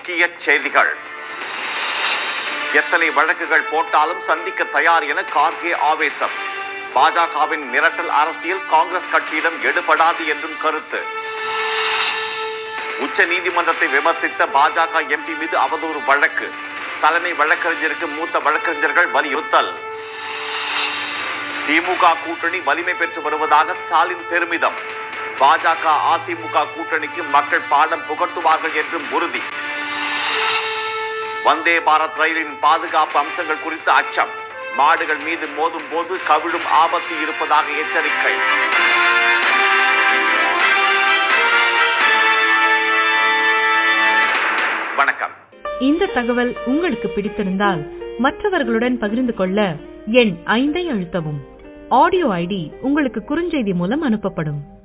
முக்கிய செய்திகள் எத்தனை வழக்குகள் போட்டாலும் சந்திக்க தயார் என கார்கே ஆவேசம் பாஜகவின் மிரட்டல் அரசியல் காங்கிரஸ் கட்சியிடம் எடுபடாது என்றும் கருத்து உச்ச நீதிமன்றத்தை விமர்சித்த பாஜக எம்பி மீது அவதூறு வழக்கு தலைமை வழக்கறிஞருக்கு மூத்த வழக்கறிஞர்கள் வலியுறுத்தல் திமுக கூட்டணி வலிமை பெற்று வருவதாக ஸ்டாலின் பெருமிதம் பாஜக அதிமுக கூட்டணிக்கு மக்கள் பாடம் புகட்டுவார்கள் என்றும் உறுதி வந்தே பாரத் ரயிலின் பாதுகாப்பு அம்சங்கள் குறித்து அச்சம் மாடுகள் மீது மோதும் போது கவிழும் ஆபத்து இருப்பதாக எச்சரிக்கை வணக்கம் இந்த தகவல் உங்களுக்கு பிடித்திருந்தால் மற்றவர்களுடன் பகிர்ந்து கொள்ள எண் ஐந்தை அழுத்தவும் ஆடியோ ஐடி உங்களுக்கு குறுஞ்செய்தி மூலம் அனுப்பப்படும்